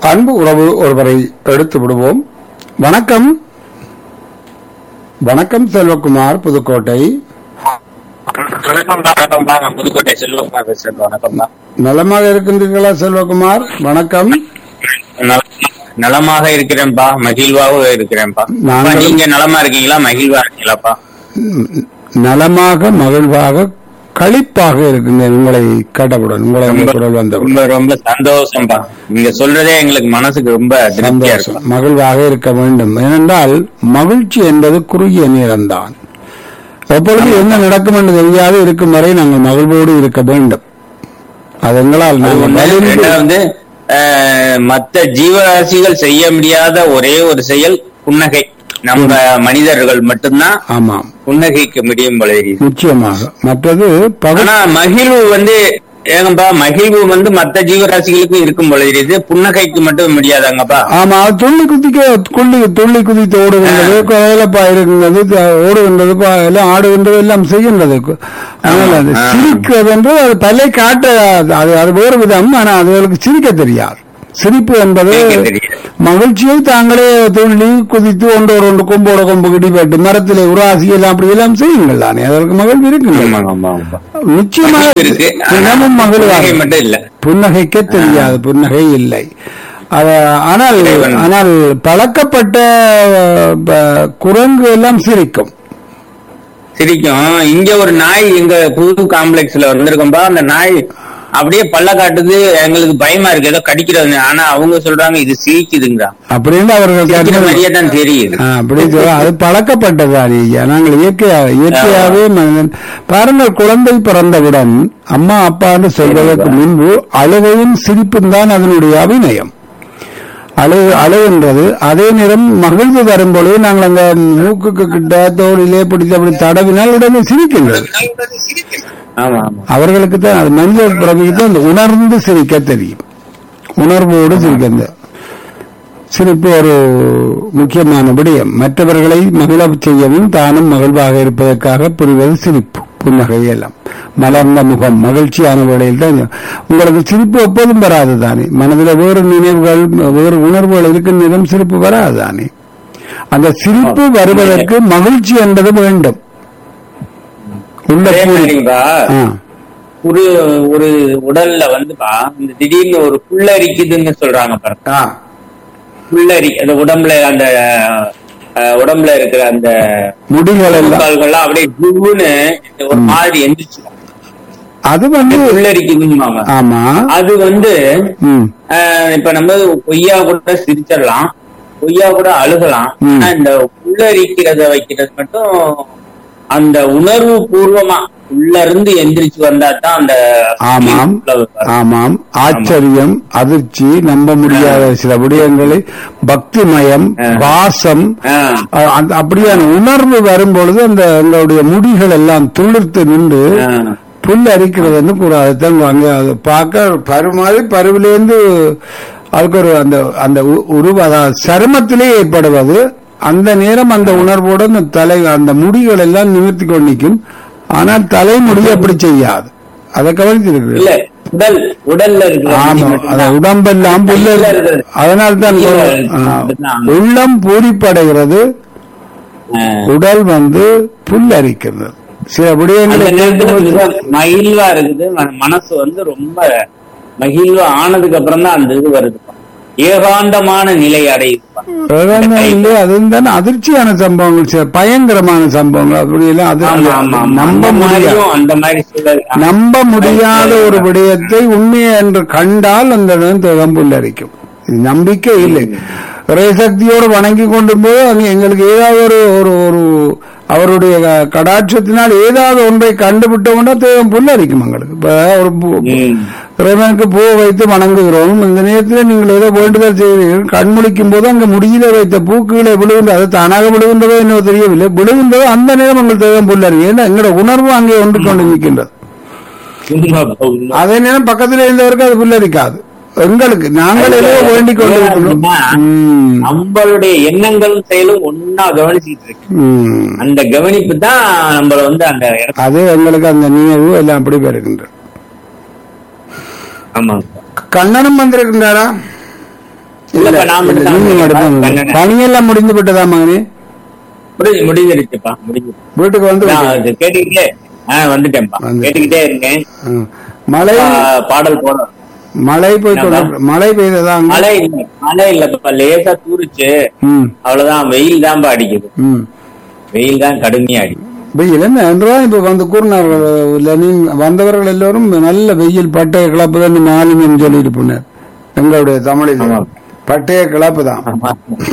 அன்பு உறவு ஒருவரை எடுத்து விடுவோம் வணக்கம் வணக்கம் செல்வகுமார் புதுக்கோட்டை வணக்கம் வணக்கம் நான் புதுக்கோட்டை செல்வகுமா பேசுறேன் வணக்கம் தான் நலமாக இருக்கின்றீர்களா செல்வகுமார் வணக்கம் நலமாக இருக்கிறேன்ப்பா மகிழ்வாக இருக்கிறேன்ப்பா நாங்கள்- அப்பா, நீங்க நலமா இருக்கீங்களா மகிழ்வா இருக்கீங்களாப்பா நலமாக மகிழ்வாக களிப்பாக இருக்குங்க உங்களை கேட்டவுடன் உங்களை இந்த குரல் வந்தவுடன் ரொம்ப ரொம்ப சந்தோஷம்ப்பா நீங்க சொல்றதே எங்களுக்கு மனசுக்கு ரொம்ப திருப்தியா இருக்கும் சந்தோஷம் மகிழ்வாக இருக்க வேண்டும் ஏனென்றால் மகிழ்ச்சி என்பது குறுகிய நேரம்தான் எப்பொழுது என்ன நடக்கும் என்று தெரியாது இருக்கும் வரை நாங்கள் மகிழ்வோடு இருக்க வேண்டும் அது எங்களால் அது நாங்கள் ஒண்ணு. வலிந்து- ரெண்டாவது வந்து அஹ், மத்த ஜீவராசிகள் செய்ய முடியாத ஒரே ஒரு செயல் புன்னகை நம்ம மனிதர்கள் மட்டும்தான் ஆமாம் புன்னகைக்க முடியும் போல தெரியுது நிச்சயமாக மற்றது பகல் ஆனா மகிழ்வு வந்து ஏங்கப்பா மகிழ்வு வந்து மத்த ஜீவராசிகளுக்கும் இருக்கும் போல தெரியுது புன்னகைக்கு மட்டும் முடியாதாங்கப்பா ஆமா அது துள்ளி குதிக்க குள்ளி துள்ளி குதித்து ஓடுகின்றது வேலைப்பா இருக்கின்றது த- ஓடுகின்றது பா- எல்லாம் ஆடுகின்றது எல்லாம் செய்கின்றது ஆனால் அது ஆ. சிரிக்கிறது என்று அது தலை காட்ட அது அது வேறு விதம் ஆனா அதுகளுக்கு சிரிக்க தெரியாது சிரிப்பு என்பது சிரிக்க தெரியாது. மகிழ்ச்சியை தாங்களே துள்ளி குதித்து ஒன்றோடு ஒன்று கொம்போட கொம்பு கிடிபட்டு மரத்திலே உராசி எல்லாம் அப்படி எல்லாம் செய்யுங்கள் தானே அதற்கு மகிழ்வு இருக்கின்றது ஆமா, ஆமா, ஆமா. நிச்சயமாக மகிழ்வு இருக்கு ஆனா தினமும் மகிழ்வாக புன்னகை மட்டும் இல்ல புன்னகைக்க தெரியாது புன்னகை இல்லை அத- ஆனால் இறைவன். ஆனால் பழக்கப்பட்ட ப- குரங்கு எல்லாம் சிரிக்கும் சிரிக்கும் இங்க ஒரு நாய் எங்க புது காம்ப்ளெக்ஸ்ல வந்திருக்கோம்பா அந்த நாய் அப்படியே பல்ல காட்டுது எங்களுக்கு பயமா இருக்கு ஏதோ கடிக்கிறது ஆனா அவங்க சொல்றாங்க இது சிரிக்குதுங்க அப்படின்னு அவர்கள் சிரிக்கிற கருத்து- மாதிரியே தான் தெரியுது ஆ, அப்படி சொல்ல- அது பழக்கப்பட்டது ஐயா நாங்கள் இயற்கையாக இயற்கையாகவே மனிதன் பாருங்கள் குழந்தை பிறந்தவுடன் அம்மா அப்பான்னு சொல்வதற்கு முன்பு அழுகையும் சிரிப்பும் தான் அதனுடைய அபிநயம் அழு அழுகின்றது அதே நேரம் மகிழ்வு தரும் பொழுது நாங்கள் அந்த மூக்குக்கு கிட்ட தோளிலே பிடித்து அப்படி தடவினால் உடனே சிரிக்கின்றது ஆமா ஆமா அவர்களுக்கு தான் அது மனித பிறவிக்கு தான் அந்த உணர்ந்து சிரிக்க தெரியும் உணர்வோடு சிரிக்க சிரிப்பு ஒரு முக்கியமான விடயம் மற்றவர்களை மகிழச் செய்யவும் தானும் மகிழ்வாக இருப்பதற்காக புரிவது சிரிப்பு புன்னகை எல்லாம் மலர்ந்த முகம் மகிழ்ச்சியான வேளையில் தான் உங்களுக்கு சிரிப்பு எப்போதும் வராது தானே மனதில் வேறு நினைவுகள் வேறு உணர்வுகள் இருக்கும் நேரம் சிரிப்பு வராது தானே அந்த சிரிப்பு வருவதற்கு மகிழ்ச்சி என்பது வேண்டும் உள்ள அதே பூரி- மாதிரிப்பா ஆ. ஒரு ஒரு உடல்ல வந்துப்பா இந்த திடீர்னு ஒரு புல்லரிக்குதுன்னு சொல்றாங்க பாருங்க ஆ. புல்லரி அந்த உடம்புல அந்த அஹ், உடம்புல இருக்கிற அந்த முடிகள் எல்லாம் கால்கள்லாம் அப்படியே ஜுவ்வுன்னு ஒரு மாதிரி எந்திரிச்சிடும் அது வந்து புல்லரிக்குதுன்னு ஆமா அது வந்து ம் அஹ், இப்ப நம்ம பொய்யா கூட சிரிச்சிடலாம் பொய்யா கூட அழுகலாம் ம். ஆனா இந்த புல்லரிக்கிறத வைக்கிறது மட்டும் அந்த உணர்வு பூர்வமா உள்ள இருந்து எந்திரிச்சு வந்தா தான் அந்த ஆமாம் உள்ள வரும். ஆமாம் ஆச்சரியம் அதிர்ச்சி நம்ப முடியாத சில விடயங்களை பக்திமயம் ஆ. பாசம் ஆ. அ- அந்த அப்படியான உணர்வு வரும்பொழுது அந்த எங்களுடைய முடிகள் எல்லாம் துளிர்த்து நின்று ஆ. புல் அரிக்கிறதுன்னு கூடாது தான் அங்க அது பார்க்க பருமாறி பருவிலேருந்து அதுக்கு ஒரு அந்த அந்த உ- உருவ அதாவது சருமத்திலே ஏற்படுவது அந்த நேரம் அந்த உணர்வோடு அந்த தலை அந்த முடிகள் எல்லாம் நிமிர்த்தி கொண்டு நிற்கும் ஆனால் தலைமுடி அப்படி செய்யாது அதை கவனிச்சிருக்கு இல்ல உடல் உடல்ல இருக்கிற முடி ஆமா மட்டும்தான். அந்த உடம்பெல்லாம் புல்ல கையில இருக்கிறது. அதனால் தான் கையில ஆ, இருக்கிறது. உள்ளம் பூரிப்படைகிறது ஆ. உடல் வந்து புல்லரிக்கிறது சில அந்த விடயங்களை நேரத்துல மிக மகிழ்வா இருக்குது மன- மனசு வந்து ரொம்ப மகிழ்வா ஆனதுக்கு அப்புறம் தான் அந்த இது வருது ஏகாந்தமான நிலை அடையுது பிரதான இல்லை அதுவும் தானே அதிர்ச்சியான சம்பவங்கள் சில பயங்கரமான சம்பவங்கள் அப்படி எல்லாம் அது ஆமா ஆமா ஆமா. நம்ப அந்த முடியாது மாதிரியும் அந்த மாதிரி சூழல் நம்ப முடியாத ஒரு விடயத்தை உண்மை என்று கண்டால் அந்த தேகம் புல்லரிக்கும் இது நம்பிக்கை இல்லை இறைசக்தியோடு வணங்கி கொண்டு போது அங்க எங்களுக்கு ஏதாவது ஒரு ஒரு ஒரு அவருடைய க- கடாட்சத்தினால் ஏதாவது ஒன்றை கண்டுபிட்டோம்னா தேகம் புல்லரிக்கும் எங்களுக்கு இப்ப ஒரு பூ- ம். இறைவனுக்கு பூ வைத்து வணங்குகிறோம் இந்த நேரத்தில் நீங்கள் ஏதோ வேண்டுதல் செய்கிறீர்கள் கண்முழிக்கும் போது அங்க முடியில வைத்த பூ கீழே விழுகின்றது அது தானாக விழுகின்றதோ என்னவோ தெரியவில்லை விழுகின்றதோ அந்த நேரம் உங்கள் தேகம் புல்லரி ஏன்னா எங்களோட உணர்வு அங்கே ஒன்று கொண்டு நிற்கின்றது உண்மைப்பா, உண்மை. அதே நேரம் பக்கத்தில் இருந்தவருக்கு அது புல்லரிக்காது எங்களுக்கு நாங்கள் ஏதோ வேண்டிக் கொண்டு இருக்கிறோம். ம், நம்மளுடைய எண்ணங்களும் செயலும் ஒன்னா கவனிச்சுட்டு இருக்கு ம். அந்த கவனிப்பு தான் நம்மள வந்து அந்த இடத்துல அது எங்களுக்கு அந்த நினைவு எல்லாம் அப்படி பெறுகின்றது ஆமா கண்ணனும் வந்திருக்கின்றாரா இல்லப்பா நான் மட்டும் தான் நீங்க மட்டும்தான் பண்ணேன். பணியெல்லாம் முடிந்து விட்டதா மகனே முடிஞ்சு முடிஞ்சிருச்சுப்பா முடிஞ்சு வீட்டுக்கு வந்து நான் அது கேட்டுக்கிட்டே ஆஹ் வந்துட்டேன்ப்பா வந்துட்டேன். கேட்டுக்கிட்டே இருக்கேன் ம். மழை ஆ, பாடல் போட மழை போய் என்னப்பா? தொடர் மழை பெய்ததா அங்க? மழை இல்ல மழை இல்லப்பா லேசா தூரிச்சு ம் அவ்வளவுதான் வெயில் தான்ப்பா அடிக்குது ம் வெயில் தான் கடுமையா அடிக்குது வெயில் என்ன என்றுதான் இப்ப வந்து கூறினார்கள் இல்ல நீ வந்தவர்கள் எல்லோரும் நல்ல வெயில் பட்டைய கிளப்பு தான் மாலிமின்னு சொல்லிட்டு போனார் எங்களுடைய தமிழில் ஆமா. பட்டைய கிளப்பு தான் ஆமா.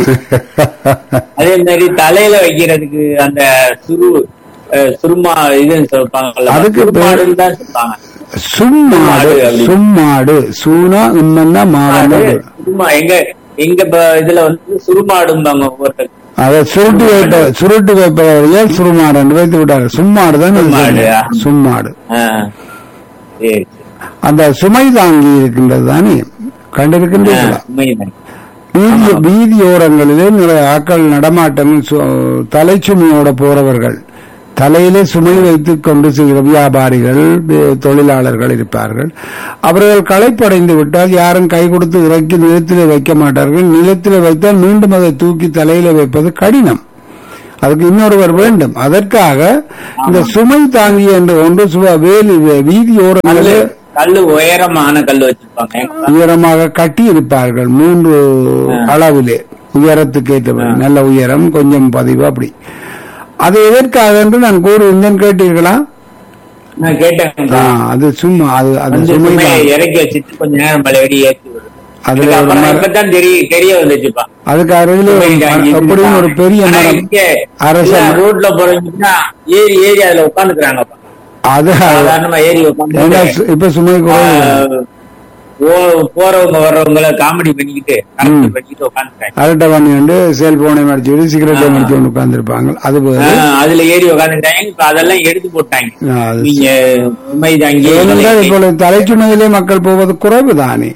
அதே மாதிரி தலையில வைக்கிறதுக்கு அந்த சுரு அஹ், சுருமா இதுன்னு சொல்லுவாங்கல்ல அதுக்கு பேர்- சுருமாடுன்னு தான் சொல்லுவாங்க சும்மாடு சும்மாடு அப்படி. சும்மாடு சூனா இம்மன்னா மாவன அது சுருமா எங்க எங்க இப்ப இதுல வந்து சுருமாடும்பாங்க ஒவ்வொருத்தர் அதை சுருட்டி வைப்ப சுருட்டி வைப்பவரையே சுருமாடு என்று வைத்து விட்டார் சும்மாடு தான் இது சும்மாடு, சொல்லுங்க. ஆ. சும்மாடு ஆஹ், சரி சரி. அந்த சுமை தாங்கி இருக்கின்றது தானே கண்டிருக்கின்றீர்களா ஆஹ், உண்மைதான். வீதி வீதியோரங்களிலே நிறைய ஆக்கள் நடமாட்டம் சு- தலைச்சுமையோட போறவர்கள் தலையிலே சுமை வைத்துக் கொண்டு செய்கிற வியாபாரிகள் வே- தொழிலாளர்கள் இருப்பார்கள் அவர்கள் களைப்படைந்து விட்டால் யாரும் கை கொடுத்து இறக்கி நிலத்திலே வைக்க மாட்டார்கள் நிலத்திலே வைத்தால் மீண்டும் அதை தூக்கி தலையில வைப்பது கடினம் அதுக்கு இன்னொருவர் வேண்டும் அதற்காக இந்த சுமை தாங்கி என்று ஒன்று சுவ- வேலி வே- வீதியோரங்களிலே கல்லு கல்லு உயரமான கல்லு வச்சிருப்பாங்க உயரமாக கட்டி இருப்பார்கள் மூன்று அளவிலே உயரத்துக்கு ஏற்றபடி நல்ல உயரம் கொஞ்சம் பதிவு அப்படி அது எதற்காக என்று நான் கூறுவேன் கேட்டீர்களா நான் கேட்டேன் ஆ, அது சும்மா அது அது வந்து சுமை சுமையை தான். இறக்கி வச்சுட்டு கொஞ்ச நேரம் பழையபடி ஏற்றி விடுது அதுல எனக்கு ஒரு அப்புறம் மர- இப்பதான் தெரிய தெரிய வந்துச்சுப்பா அதுக்கு அருகில் ஒரு மர- எப்படியும் ஒரு பெரிய ஆனா மரம் இங்க அரச இல்ல, ரோட்ல போறீங்கன்னா ஏறி ஏறி அதுல உட்காந்துக்கிறாங்கப்பா அது சாதாரணமா ஏறி ஏன்னா உட்காந்து சு- இப்ப சுமை குறைவு போறவங்க வர்றவங்கள காமெடி பண்ணிக்கிட்டு கரெக்ட் பண்ணிக்கிட்டு உட்காந்துக்கிறாங்க அரட்டை பண்ணி கொண்டு செல்போனை மடிச்சு சிகரெட்டை மடிச்சு கொண்டு உட்கார்ந்துருப்பாங்க அது போல அதுல ஏறி உட்காந்துட்டாங்க இப்ப அதெல்லாம் எடுத்து போட்டாங்க ஆ, அது நீங்க சுமை தாங்கி ஏனென்றால் இப்பொழுது தலைச்சுமையிலே மக்கள் போவது குறைவு தானே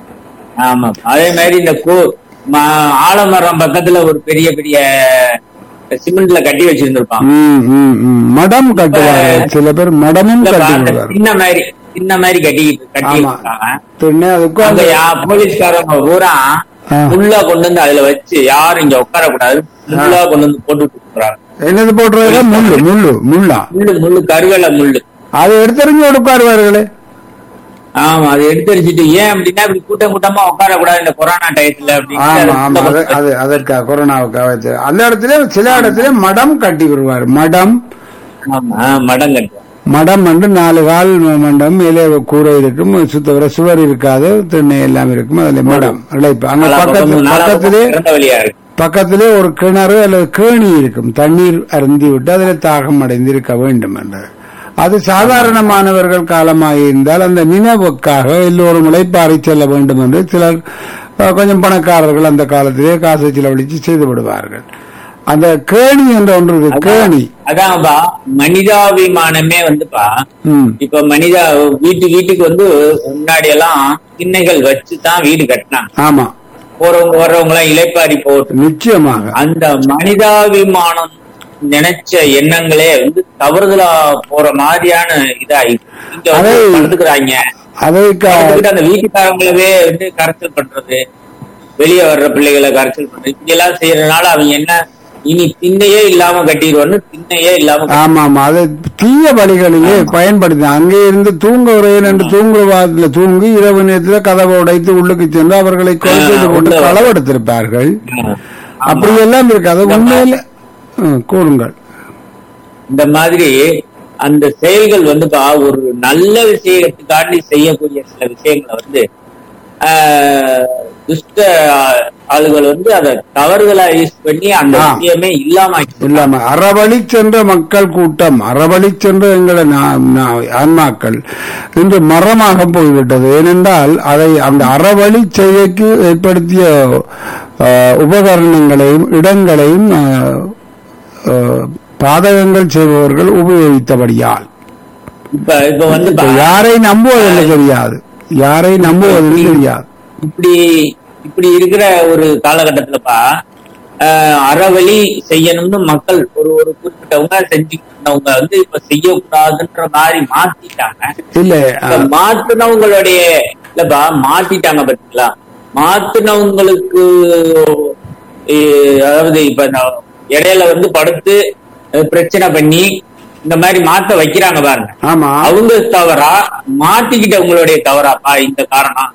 ஆமா அதே மாதிரி இந்த கோ ம- ஆலமரம் பக்கத்துல ஒரு பெரிய பெரிய சிமெண்ட்ல கட்டி வச்சிருந்திருப்பாங்க ம், ம், ம். மடம் கட்டுவார்கள் சில பேர் மடமும் இல்லப்பா, கட்டி அந்த விடுவார்கள் சின்ன மாதிரி சின்ன மாதிரி கட்டி கட்டி ஆமா. இருக்காங்க பின்ன அது அங்க உட்கார்ந்து யா- போலீஸ்காரங்க பூரா ஆ. முள்ளா கொண்டு வந்து அதுல வச்சு யாரும் இங்க உட்கார கூடாது முள்ளா கொண்டு வந்து போட்டு விட்டுறாங்க என்னது போட்டுறதுல முள்ளு முள்ளு முள்ளா முள்ளு முள்ளு கருவேல முள்ளு அதை எடுத்தறிஞ்சு உட்காருவார்களே ஆமா அதை எடுத்தரிச்சிட்டு ஏன் அப்படின்னா இப்படி கூட்டம் கூட்டமா உட்கார கூடாது இந்த கொரோனா டயத்துல ஆமா ஆமா அது அப்படின்னு அது அதற்காக கொரோனாவுக்காக வச்சு அந்த இடத்துல சில இடத்துல மடம் கட்டி விடுவார் மடம் ஆமா மடம் கட்டுவோம் மடம் வந்து நாலு கால் மண்டம் மேலே கூரை இருக்கும் சுத்தவர சுவர் இருக்காது திண்ணை எல்லாம் இருக்கும் அதுல மடம் இழைப்பு அங்க பக்கத்து பக்கத்திலே திறந்த வழியா இருக்கு பக்கத்திலே ஒரு கிணறு அல்லது கேணி இருக்கும் தண்ணீர் அருந்தி விட்டு அதில் தாகம் அடைந்து இருக்க வேண்டும் என்று அது சாதாரணமானவர்கள் காலமாக இருந்தால் அந்த நினைவுக்காக எல்லோரும் உழைப்பாறை செல்ல வேண்டும் என்று சிலர் அஹ், கொஞ்சம் பணக்காரர்கள் அந்த காலத்திலே காசு செலவழித்து செய்து விடுவார்கள் அந்த கேணி என்ற ஒன்று இருக்கு கேணி அதான்பா மனிதாபிமானமே வந்துப்பா ம் இப்ப மனிதா வீட்டு வீட்டுக்கு வந்து முன்னாடி எல்லாம் திண்ணைகள் வச்சு தான் வீடு கட்டினாங்க ஆமா போறவங்க வர்றவங்க எல்லாம் இலைப்பாரி போட்டு நிச்சயமாக அந்த மனிதாபிமானம் நினைச்ச எண்ணங்களே வந்து தவறுதலா போற மாதிரியான இதாயிடுச்சு இங்க வந்து அதை- படுத்துக்கிறாங்க அதற்கு படுத்துக்கிட்டு அந்த வீட்டுக்காரங்களவே வந்து கரைச்சல் பண்றது வெளியே வர்ற பிள்ளைகளை கரைச்சல் பண்றது இப்படி எல்லாம் செய்யறதுனால அவங்க என்ன இனி திண்ணையே இல்லாம கட்டிடுவான்னு திண்ணையே இல்லாம கட்டி- ஆமா ஆமா அது தீய வழிகளிலே பயன்படுத்தி அங்கே இருந்து தூங்க உரையன் என்று தூங்குவாரத்துல தூங்கி இரவு நேரத்துல கதவை உடைத்து உள்ளுக்கு சென்று அவர்களை கொலை செய்து கொண்டு உள்ள வர- களவெடுத்திருப்பார்கள் ஆமா. அப்படியெல்லாம் இருக்கு அது உண்மையில ம், கூறுங்கள் இந்த மாதிரி அந்த செயல்கள் வந்துப்பா ஒரு நல்ல விஷயத்துக்காண்டி செய்யக்கூடிய சில விஷயங்களை வந்து ஆஹ், துஷ்ட ஆளுகள் வந்து அதை தவறுதலா யூஸ் பண்ணி அந்த ஆ. விஷயமே இல்லாம ஆக்கி இல்லாம அறவழி சென்ற மக்கள் கூட்டம் அறவழி சென்ற எங்களை நா- நா- ஆன்மாக்கள் இன்று மரமாக போய்விட்டது ஏனென்றால் அதை அந்த அறவழி செய்கைக்கு ஏற்படுத்திய அஹ், உபகரணங்களையும் இடங்களையும் அஹ், அஹ், பாதகங்கள் செய்பவர்கள் உபயோகித்தபடியால் இப்ப இப்ப வந்து இப்ப யாரை நம்புவதில்லை தெரியாது யாரை நம்புவதில்லை தெரியாது இப்படி இப்படி இருக்கிற ஒரு காலகட்டத்துலப்பா ஆஹ், அறவழி செய்யணும்னு மக்கள் ஒரு ஒரு குறிப்பிட்டவங்க செஞ்சுட்டு இருந்தவங்க வந்து இப்ப செய்யக்கூடாதுன்ற மாதிரி மாத்திட்டாங்க இல்ல இப்ப மாத்துனவங்களுடைய இல்லப்பா மாத்திட்டாங்க பாத்தீங்களா மாத்துனவங்களுக்கு அஹ், அதாவது இப்ப நான் இடையில வந்து படுத்து அஹ், பிரச்சனை பண்ணி இந்த மாதிரி மாத்த வைக்கிறாங்க பாருங்க ஆமா அவங்க தவறா மாத்திக்கிட்டவங்களுடைய தவறாப்பா இந்த காரணம்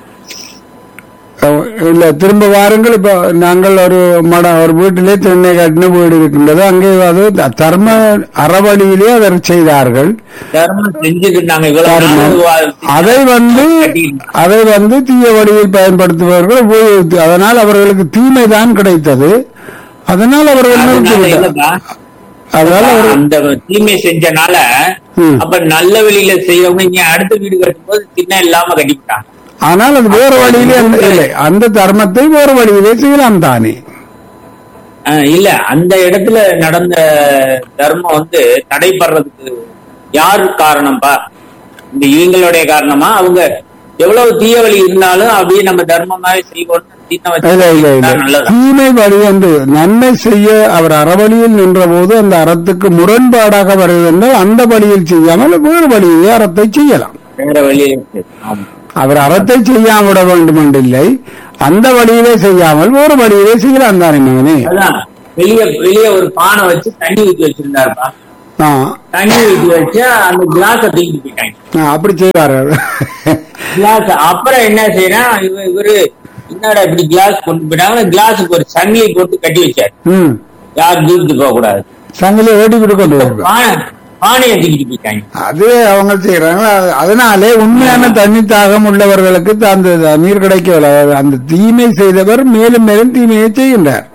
அஹ் இல்ல திரும்ப வாருங்கள் இப்ப நாங்கள் ஒரு மட ஒரு வீட்டிலே தென்னை கட்டின வீடு இருக்கின்றது அங்கே அது த- தர்ம அறவழியிலே அதை செய்தார்கள் தர்மம் செஞ்சுக்கிட்டாங்க இவ்வளவு தர்மம். நாள் வா- அதை வந்து கட்டிக்கிட்டாங்க. அதை வந்து தீய வழியில் பயன்படுத்துபவர்கள் உபயோகித்து அதனால் அவர்களுக்கு தீமை தான் கிடைத்தது அதனால் அவர்கள் அதனால நிறுத்திவிட்டார் என்னப்பா? அதனால அவர்கள் அந்த தீமை செஞ்சனால ம். அப்ப நல்ல வழியில செய்யறவங்க இங்க அடுத்த வீடு கட்டும்போது சின்ன இல்லாம கட்டிவிட்டாங்க ஆனால் அது வேறு வழியிலே அந்த- இல்லை அந்த தர்மத்தை வேறு வழியிலே செய்யலாம் தானே அஹ் இல்ல அந்த இடத்துல நடந்த தர்மம் வந்து தடைப்படுறதுக்கு யாரு காரணம்ப்பா இந்த இவங்களுடைய காரணமா அவங்க எவ்வளவு தீய வழி இருந்தாலும் அப்படியே நம்ம தர்மமாவே செய்வோம்னு சின்ன வச்சு இல்ல இல்ல இல்ல செஞ்சா நல்லதா தீமை வழி என்று நன்மை செய்ய அவர் அறவழியில் நின்ற போது அந்த அறத்துக்கு முரண்பாடாக வருவதென்றால் அந்த வழியில் செய்யாமல் வேறு வழியிலே அறத்தை செய்யலாம் வேற வழி இருக்கு. ஆமா. அவர் அறத்தை செய்யாம விட வேண்டும் என்றில்லை அந்த வழியிலே செய்யாமல் வேறு வழியிலே செய்யலாம் தானே மகனே அதான் வெளிய வெளிய ஒரு பானை வச்சு தண்ணி ஊத்தி வச்சிருந்தாருப்பா ஆ, தண்ணி ஊத்தி வச்சு அந்த கிளாஸ தூக்கிட்டு போயிட்டாங்க ஆ, அப்படி செய்வார் கிளாஸ் அப்புறம் என்ன செய்யறான் இவ இவரு என்னடா இப்படி கிளாஸ் கொண்டு போயிட்டாங்க கிளாஸுக்கு ஒரு சங்கிலி போட்டு கட்டி வச்சாரு ம் யாரும் தூக்கிட்டு போக கூடாது சங்கிலியை ஓட்டிக்கிட்டு கொண்டு வருவார் பானை பானையை தூக்கிட்டு போயிட்டாங்க அது அவங்க செய்யறாங்க அது- அதனாலே உண்மையான தண்ணி தாகம் உள்ளவர்களுக்கு த- அந்த நீர் கிடைக்கவில்லை அதாவது அந்த தீமை செய்தவர் மேலும் மேலும் தீமையை செய்கின்றார்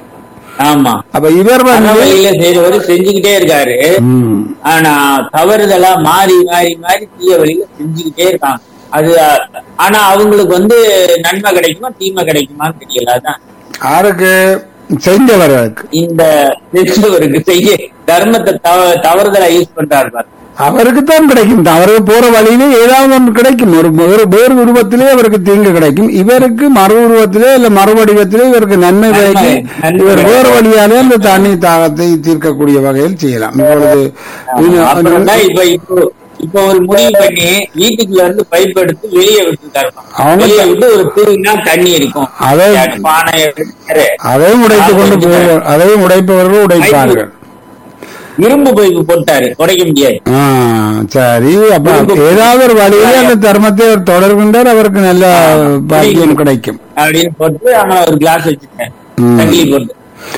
ஆமா அப்ப இவர் அந்த வந்து வழியில செய்யறவரு செஞ்சுக்கிட்டே இருக்காரு ம், ஆனா தவறுதலா மாறி மாறி மாறி தீய வழியில செஞ்சுக்கிட்டே இருக்காங்க அது அ- ஆனா அவங்களுக்கு வந்து நன்மை கிடைக்குமா தீமை கிடைக்குமான்னு தெரியல அதான் யாருக்கு செஞ்சவர்களுக்கு இந்த செஞ்சவருக்கு செய்ய தர்மத்தை தவ- தவறுதலா யூஸ் பண்றாரு பாரு அவருக்குத்தான் கிடைக்கும் அவருக்கு போற வழியிலே ஏதாவது ஒன்று கிடைக்கும் ஒரு ஒரு வேறு உருவத்திலே அவருக்கு தீங்கு கிடைக்கும் இவருக்கு மறு உருவத்திலே இல்ல மறு வடிவத்திலே இவருக்கு நன்மை நன்மை, கிடைக்கும் நன்மை இவர் கிடைக்கும். வேறு வழியாலே அந்த தண்ணி தாகத்தை தீர்க்கக்கூடிய வகையில் செய்யலாம் இப்பொழுது அப்புறம் தான் இப்ப இப்போ இப்ப ஒரு முடிவு பண்ணி வீட்டுக்குள்ள இருந்து பைப் எடுத்து வெளியே விட்டுருக்காரு அவங்க வெளியே விட்டு ஒரு தூவினா தண்ணி இருக்கும் அதை- பானை எடுத்து அதையும் உடைத்துக் கொண்டு போவார் அதையும் உடைப்பவர்கள் உடைப்பார்கள் இரும்பு பைப்பு போட்டாரு உடைக்க முடியாது ஆ, சரி அப்ப ஏதாவது ஒரு வழியிலே அந்த தர்மத்தை அவர் தொடர்கின்றார் அவருக்கு நல்ல பாக்கியம் கிடைக்கும் அப்படின்னு போட்டு ஆனா ஒரு கிளாஸ் வச்சுட்டேன் ம். தண்ணி போட்டு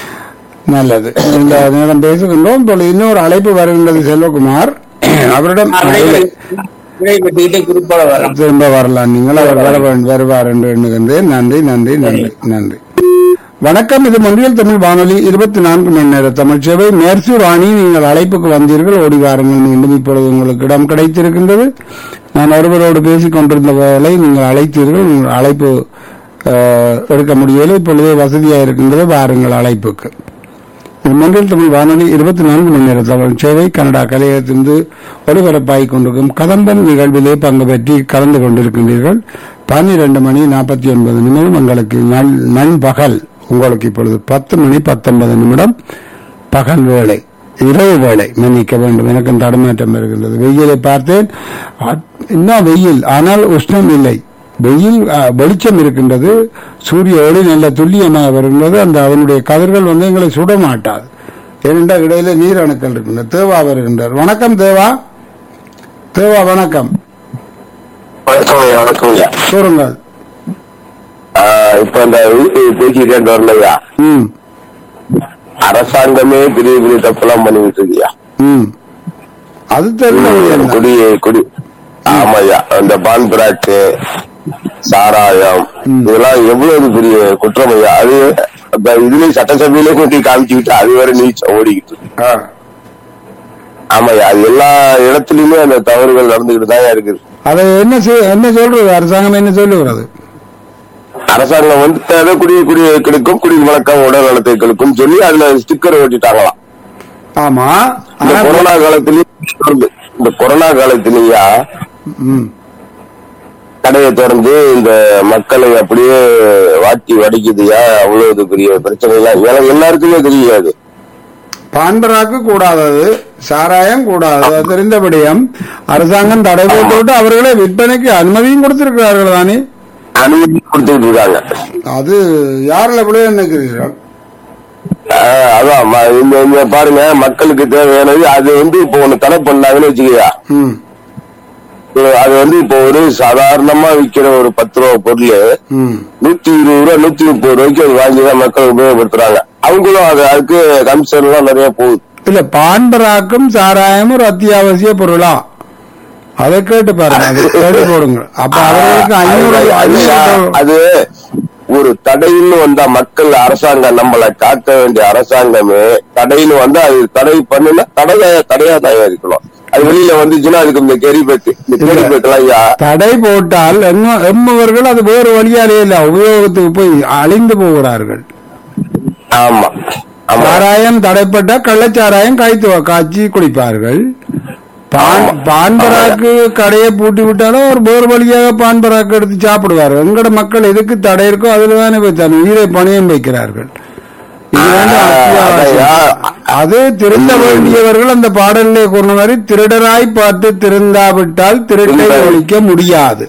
நல்லது இந்த நேரம் பேசுகின்றோம் இப்பொழுது இன்னொரு அழைப்பு வருகின்றது செல்வகுமார் அவரிடம் விடைபெற்றுக்கிட்டே குறிப்போட வரோம் திரும்ப வரலாம் நீங்கள் அவர் வர வேண்டும், வருவார் என்று எண்ணுகின்றேன் நன்றி நன்றி நன்றி நன்றி வணக்கம் இது மொழியல் தமிழ் வானொலி இருபத்தி நான்கு மணி நேர தமிழ் சேவை மேர்சி ராணி நீங்கள் அழைப்புக்கு வந்தீர்கள் ஓடி வாருங்கள் மீண்டும் இப்பொழுது உங்களுக்கு இடம் கிடைத்திருக்கின்றது நான் ஒருவரோடு பேசிக் கொண்டிருந்த வேளை நீங்கள் அழைத்தீர்கள் உங்கள் அழைப்பு அஹ், எடுக்க முடியவில்லை இப்பொழுது வசதியாக இருக்கின்றது வாருங்கள் அழைப்புக்கு இது மொழியல் தமிழ் வானொலி இருபத்தி நான்கு மணி நேர தமிழ் சேவை கனடா கலையத்திலிருந்து ஒலிபரப்பாகிக் கொண்டிருக்கும் கதம்பன் நிகழ்விலே பங்கு பெற்றி கலந்து கொண்டிருக்கின்றீர்கள் பன்னிரண்டு மணி நாற்பத்தி ஒன்பது நிமிடம் உங்களுக்கு நன்- நண்பகல் உங்களுக்கு இப்பொழுது பத்து மணி பத்தொன்பது நிமிடம் பகல் வேளை இரவு வேளை மன்னிக்க வேண்டும் எனக்கு தடுமாற்றம் இருக்கின்றது வெயிலை பார்த்தேன் அ- இன்னும் வெயில் ஆனால் உஷ்ணம் இல்லை வெயில் அ, வெளிச்சம் இருக்கின்றது சூரிய ஒளி நல்ல துல்லியமாக வருகின்றது அந்த அவனுடைய கதிர்கள் வந்து எங்களை சுட மாட்டாது ஏனென்றால் இடையில நீர் அணுக்கள் இருக்கின்றன தேவா வருகின்றார் வணக்கம் தேவா தேவா வணக்கம் வணக்கம் ஐயா, வணக்கம் ஐயா. கூறுங்கள் ஆஹ் இப்ப இந்த வீட்டு பேசிட்டே வரலையா ம் அரசாங்கமே பெரிய பெரிய தப்பெல்லாம் பண்ணிட்டு இருக்கியா ம் அது தெரிந்த விஷயம் தான். குடி குடி ஆமாய்யா அந்த பான் பிராட்டு சாராயம் இதெல்லாம் எவ்வளவு பெரிய குற்றம் ஐயா அது அந்த இதுலயும் சட்டசபையிலே கொண்டு காமிச்சுக்கிட்டு அது வேற நீச்ச ஓடிக்கிட்டு இருக்கு. ஆ. ஆமாய்யா அது எல்லா இடத்துலயுமே அந்த தவறுகள் நடந்துகிட்டு தான் இருக்குது அதை என்ன செய்- என்ன சொல்றது அரசாங்கம் என்ன சொல்லுகிறது அரசாங்கம் வந்து அதை குடி குடி கெடுக்கும் குடி வழக்கம் உடல் நலத்தை கெடுக்கும் சொல்லி அதுல ஸ்டிக்கர் ஓட்டிட்டாங்களாம் ஆமா இந்த ஆனா கொரோனா காலத்திலயும் தொடர்ந்து இந்த கொரோனா காலத்திலேயா ம் கடையை திறந்து இந்த மக்களை அப்படியே வாட்டி வடிக்குதுயா அவ்வளவு பெரிய பிரச்சனை எல்லாம் எனக்கு எல்லாருக்குமே தெரியாது பான்பராக்கு கூடாதது சாராயம் கூடாதது அது தெரிந்தபடியும் அரசாங்கம் தடை போட்டு விட்டு அவர்களே விற்பனைக்கு அனுமதியும் கொடுத்திருக்கிறார்கள் தானே அனுமதி கொடுத்துட்டு இருக்காங்க அது யாரில் பிள்ளை நினைக்கிறீர்கள் ஆஹ் அதான் ம- இந்த இந்த பாருங்க மக்களுக்கு தேவையானது அது வந்து இப்போ ஒண்ணு தடை பண்ணாங்கன்னு வச்சுக்கயா ம் அது வந்து இப்போ ஒரு சாதாரணமா விக்கிற ஒரு பத்து ரூபா பொருள் ம் நூத்தி இருபது ரூபா நூத்தி முப்பது ரூபாய்க்கு அது வாங்கிதான் மக்கள் உபயோகப்படுத்துறாங்க அவங்களும் அது அதுக்கு கமிஷன் எல்லாம் நிறைய போகுது இல்ல பான்பராக்கும் சாராயமும் ஒரு அத்தியாவசிய பொருளா அதை கேட்டு பாருங்க அது கேட்டு போடுங்க அப்ப அவர்களுக்கு ஐநூறு அது- ஐநூறு அது- அது ஒரு தடைன்னு வந்தா மக்கள் அரசாங்கம் நம்மளை காக்க வேண்டிய அரசாங்கமே தடைன்னு வந்தா அது தடை பண்ணுனா தடையா தடையா தயாரிக்கணும் அது வெளியில வந்துச்சுன்னா அதுக்கு இந்த கெரிபேக்கு இந்த கெரிபேக்கெல்லாம் ஐயா தடை போட்டால் எம்ம- எம்மவர்கள் அது வேறு வழியாலே இல்ல உபயோகத்துக்கு போய் அழிந்து போகிறார்கள் ஆமா ஆமா சாராயம் தடைப்பட்ட கள்ளச்சாராயம் காய்த்து காய்ச்சி குடிப்பார்கள் பான் பான்பராக்கு கடையை பூட்டி விட்டாலும் ஒரு வேறு வழியாக பான்பராக்கு எடுத்து சாப்பிடுவார்கள் எங்கட மக்கள் எதுக்கு தடை இருக்கோ அதுல தானே போய் தன் உயிரை பணியம் வைக்கிறார்கள் இது வந்து அத்தியாவசியம். அது திருந்த வேண்டியவர்கள் அந்த பாடலிலே கூறின மாதிரி திருடராய் பார்த்து திருந்தாவிட்டால் திருட்டை ஒழிக்க முடியாது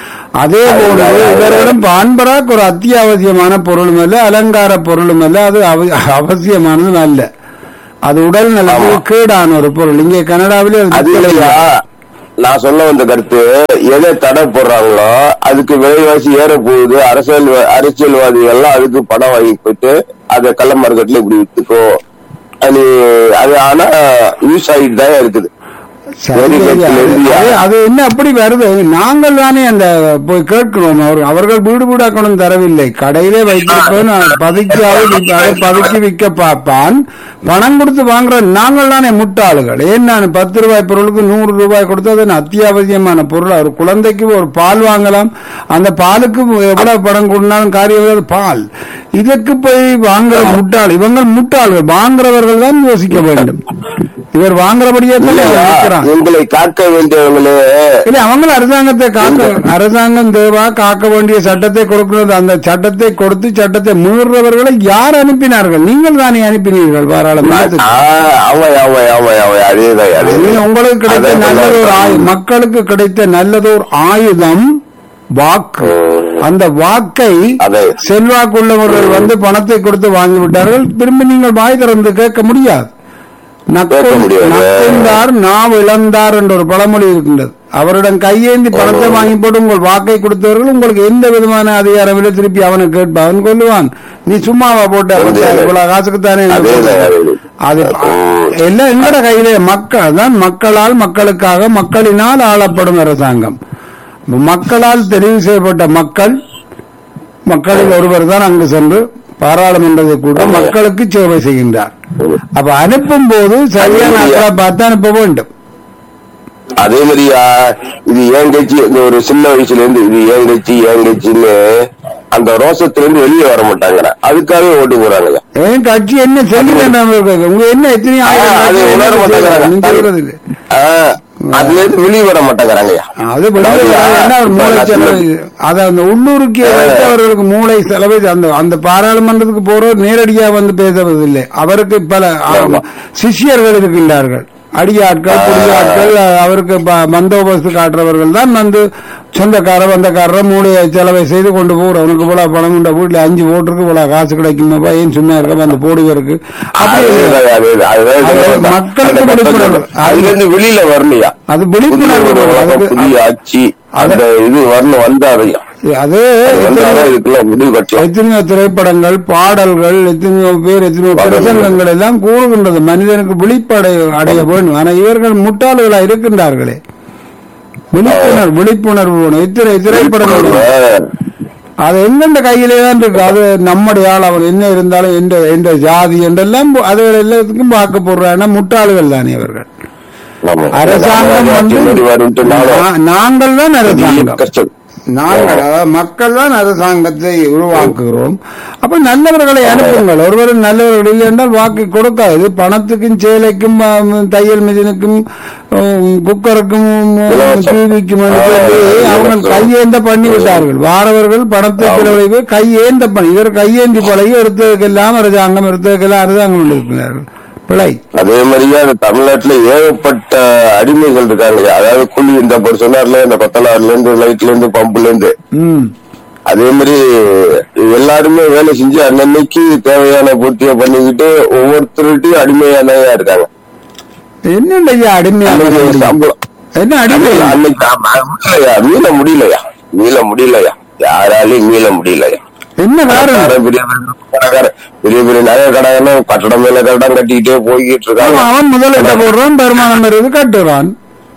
அதே போல இவரிடம் பான்பராக் ஒரு அத்தியாவசியமான பொருளும் அல்ல அலங்கார பொருளும் அல்ல அது அவ- அவசியமானதும் அல்ல அது உடல் நலத்துக்கு கேடான ஒரு பொருள் இங்கே கனடாவிலே அது அது இல்லையா நான் சொல்ல வந்த கருத்து எதை தடை போடுறாங்களோ அதுக்கு விலைவாசி ஏற போகுது அரசியல் அரசியல்வாதிகள் எல்லாம் அதுக்கு பணம் வாங்கி போயிட்டு அதை கள்ள மார்க்கெட்ல இப்படி வித்துக்கோ அது அது ஆனா யூஸ் ஆகிட்டு தான் இருக்குது சரி, வெரி சரி, good, அது- இந்தியா. அது- அது என்ன அப்படி வருது நாங்கள் தானே அந்த போய் கேட்கிறோம் அவர் அவர்கள் வீடு வீடா கொண்டு தரவில்லை கடையிலே வைத்திருப்பேன் பதுக்கியாவது விற்க- அதை பதுக்கி விற்க பார்ப்பான் பணம் கொடுத்து வாங்குற நாங்கள் தானே முட்டாளுகள் ஏன் நான் பத்து ரூபாய் பொருளுக்கு நூறு ரூபாய் கொடுத்து அது அத்தியாவசியமான பொருள் ஒரு குழந்தைக்கு ஒரு பால் வாங்கலாம் அந்த பாலுக்கு எவ்வளவு பணம் கொடுத்தாலும் காரியம் அது பால் இதற்கு போய் வாங்குற முட்டாள் இவங்க முட்டாள்கள் வாங்குறவர்கள் தான் யோசிக்க வேண்டும் இவர் வாங்குறபடியே தான் இல்லையா இருக்கிறான் உங்களை காக்க வேண்டியவங்களே இல்ல அவங்களும் அரசாங்கத்தை காக்க அரசாங்கம் தேவா காக்க வேண்டிய சட்டத்தை கொடுக்கிறது அந்த சட்டத்தை கொடுத்து சட்டத்தை மீறுறவர்களை யார் அனுப்பினார்கள் நீங்கள் தானே அனுப்பினீர்கள் பாராளுமன்றத்துக்கு ஆஹ் ஆமா ஆமா ஆமா ஆமா அதேதான் இது அதேதான் உங்களுக்கு கிடைத்த அதான் நல்லதொரு சொல்ல ஆயு- மக்களுக்கு கிடைத்த நல்லதோர் ஆயுதம் வாக்கு அந்த வாக்கை அதை செல்வாக்குள்ளவர்கள் வந்து பணத்தை கொடுத்து வாங்கி விட்டார்கள் திரும்பி நீங்கள் வாய் திறந்து கேட்க முடியாது கேட்க முடியாது. நக்குந்தார் நாவ் இழந்தார் என்ற ஒரு பழமொழி இருக்கின்றது அவரிடம் கையேந்தி பணத்தை வாங்கி போட்டு உங்கள் வாக்கை கொடுத்தவர்கள் உங்களுக்கு எந்த விதமான அதிகாரம் இல்லை திருப்பி அவனை கேட்பா அவன் கொல்லுவான் நீ சும்மாவா போட்ட அதேதான். இவ்வளவு காசுக்குத்தானே நீ அதேதான், போட்ட? அதேதான். அது எல்லாம் எங்கட கையிலே மக்கள் தான் மக்களால் மக்களுக்காக மக்களினால் ஆளப்படும் அரசாங்கம் மக்களால் தெரிவு செய்யப்பட்ட மக்கள் மக்களில் ஒருவர் தான் அங்கு சென்று பாராளுமன்றத்தை கூட மக்களுக்கு சேவை செய்கின்றார் அப்ப அனுப்பும் போது சரியான ஆட்களை பார்த்து அனுப்ப வேண்டும் அதே மாதிரியா இது ஏன் கட்சி இந்த ஒரு சின்ன வயசுல இருந்து இது ஏன் கட்சி ஏன் கட்சின்னு அந்த ரோசத்துல இருந்து வெளியே வர மாட்டாங்க அதுக்காகவே ஓட்டு போறாங்க ஏன் கட்சி என்ன சொல்லி உங்க என்ன எத்தனை ஆயிரம் அது கட்சி உணர என்ன நீங்க சொல்றது மாட்டேங்கிறாங்க இல்லை. அதுல இருந்து வெளியே வர மாட்டேங்கிறாங்கய்யா அது வெளியில என்ன ஒரு மூளை செலவு அது அந்த உள்ளூருக்கு வைத்தவர்களுக்கு மூளை செலவு அந்த அந்த பாராளுமன்றத்துக்கு போறவர் நேரடியா வந்து பேசுவதில்லை அவருக்கு பல ஆமா. சிஷ்யர்கள் இருக்கின்றார்கள் அடியாட்கள் புதியாட்கள் அவருக்கு ப- பந்தோபஸ்து காட்டுறவர்கள் தான் வந்து சொந்தக்கார வந்தக்காரர மூளையை செலவை செய்து கொண்டு போற உனக்கு இவ்வளவு பணம் உண்ட வீட்டுல அஞ்சு ஓட்டுருக்கு இவ்வளவு காசு கிடைக்குமாப்பா ஏன் சும்மா இருக்க அந்த போடுவருக்கு அப்படி அதேதான், அதேதான், அதுதான் அது சொல்றேன். மக்களுக்கு அந்த விழிப்புணர்வு. அதுல இருந்து வெளியில வரலையா அது புதிய விழிப்புணர்வு உருவாக்கம், அதுக்கு- புதிய ஆட்சி அந்த இது வரணும் வந்தாதையா அது வந்தாதான் இதுக்கெல்லாம் முடிவு கட்டலாம் எத்தனையோ திரைப்படங்கள் பாடல்கள் எத்தனையோ பேர் எத்தனையோ பாடல்கள். பிரசங்கங்கள் எல்லாம் கூறுகின்றது மனிதனுக்கு விழிப்படைய அடைய வேண்டும் ஆனா இவர்கள் முட்டாள்களா இருக்கின்றார்களே விழிப்புணர்வு விழிப்புணர்வு வேணும் இத்தனை திரைப்படங்கள் அது எங்கெந்த கையிலே தான் இருக்கு அது நம்முடைய ஆள் அவர் என்ன இருந்தாலும் எந்த எந்த ஜாதி என்றெல்லாம் அது எல்லாத்துக்கும் பார்க்க போடுறாங்கன்னா முட்டாள்கள் தானே அவர்கள் அரசாங்கம் வந்து நா- நாங்கள் தான் அரசாங்கம் கஷ்டம் நாங்கள் அதாவது மக்கள் தான் அரசாங்கத்தை உருவாக்குகிறோம் அப்ப நல்லவர்களை அனுப்புங்கள் ஒருவர் நல்லவர்கள் இல்லை என்றால் வாக்கு கொடுக்காது பணத்துக்கும் சேலைக்கும் ஆம், தையல் மிஷினுக்கும் ஆம், குக்கருக்கும் ஆம், டிவிக்கும் என்று சொல்லி அவங்க கையேந்த பண்ணி விட்டார்கள் வாரவர்கள் பணத்தை செலவழிப்பு கையேந்த பண்ணி இவர் கையேந்தி பழகி எடுத்ததுக்கெல்லாம் அரசாங்கம் எடுத்ததுக்கெல்லாம் அரசாங்கம் இருக்கிறார்கள் பிழை அதே மாதிரியே அந்த தமிழ்நாட்டுல ஏகப்பட்ட அடிமைகள் இருக்காங்க அதாவது கூலி இந்த ஒரு சொன்னார்ல இந்த கொத்தனார்ல இருந்து லைட்ல இருந்து பம்புல இருந்து ம் அதே மாதிரி எல்லாருமே வேலை செஞ்சு அன்னன்னைக்கு தேவையான பூர்த்தியை பண்ணிக்கிட்டு ஒவ்வொருத்தருட்டையும் அடிமையானயா இருக்காங்க என்னண்டு ஐயா அடிமையா அன்னைக்கு சம்பளம் என்ன அடிமை அன்னைக்கு- அன்னைக்கு ஆமா, முடியலையா மீள முடியலையா மீள முடியலையா யாராலையும் மீள முடியலையா என்ன காரணம் கடைக்காரன் பெரிய பெரிய கடைக்காரன் பெரிய பெரிய நகை கடைக்காரன் கட்டடம் மேல கட்டடம் கட்டிக்கிட்டே போய்கிட்டு இருக்காங்க அவன் அவன் முதலீட்டை போடுறான் வருமானம் வருது கட்டுறான்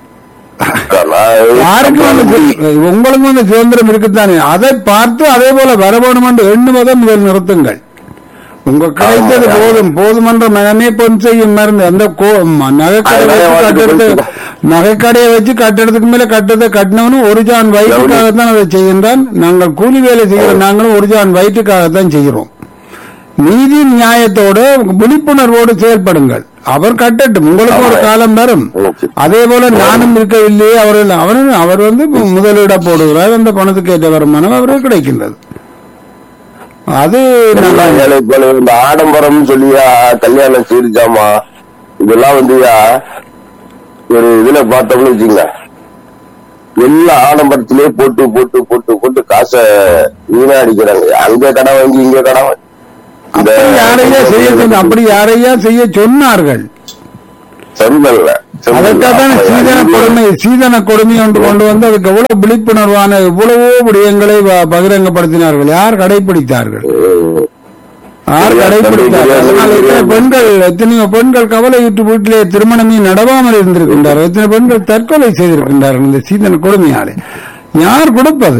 யாருக்கு வந்து சு- உங்களுக்கு வந்து சுதந்திரம் இருக்குத்தானே அதை பார்த்து அதே போல வரவேணும் என்று எண்ணுவதை முதல் நிறுத்துங்கள் உங்க கிடைத்தது ஆமா. போதும் போதுமன்ற மனமே பொன் செய்யும் மருந்து அந்த கோ- ம- நகைக்கடை அதனால வச்சு வாழ்க்கை கட்டுறது போயிட்டு நகைக்கடையை வச்சு கட்டுறதுக்கு மேல கட்டுறதை கட்டினவனும் ஒரு ஜான் வயிற்றுக்காகத்தான் அதை செய்கின்றான் நாங்கள் கூலி வேலை செய்கிற நாங்களும் ஒரு ஜான் வயிற்றுக்காகத்தான் செய்கிறோம் நீதி நியாயத்தோட விழிப்புணர்வோடு செயல்படுங்கள் அவர் கட்டட்டும் உங்களுக்கு ஒரு ஆமா. காலம் வரும் ஓகே. அதே போல நானும் இருக்கவில்லையே அவர்கள் அவரும் அவர் வந்து முதலீட போடுகிறார் அந்த பணத்துக்கு ஏற்ற வருமானம் அவருக்கு கிடைக்கின்றது அது எல்லாம் நல்ல- ஏழை போல இந்த ஆடம்பரம் சொல்லியா கல்யாணம் சீர்ஜாமா இதெல்லாம் வந்துயா ஒரு இதுல பார்த்தோம்னு வச்சுங்க எல்லா ஆடம்பரத்திலே போட்டு போட்டு போட்டு போட்டு காசை வீணாடிக்கிறாங்க அங்க கடன் வாங்கி இங்க கடன் வாங்கி இந்த- அப்படி யாரையா செய்ய சொன்ன அப்படி யாரையா செய்ய சொன்னார்கள் சொந்தல்ல அதற்காக சீதன கொடுமை சீதன கொடுமை ஒன்று கொண்டு வந்து அதுக்கு எவ்வளவு விழிப்புணர்வான எவ்வளவோ விடயங்களை ப- பகிரங்கப்படுத்தினார்கள் யார் கடைபிடித்தார்கள் யார் கடைபிடித்தார்கள் அதனால் எத்தனை பெண்கள் எத்தனையோ பெண்கள் கவலையுற்று வீட்டிலே திருமணமே நடவாமல் இருந்திருக்கின்றார்கள் எத்தனை பெண்கள் தற்கொலை செய்திருக்கின்றார்கள் இந்த சீதன கொடுமையாலே யார் கொடுப்பது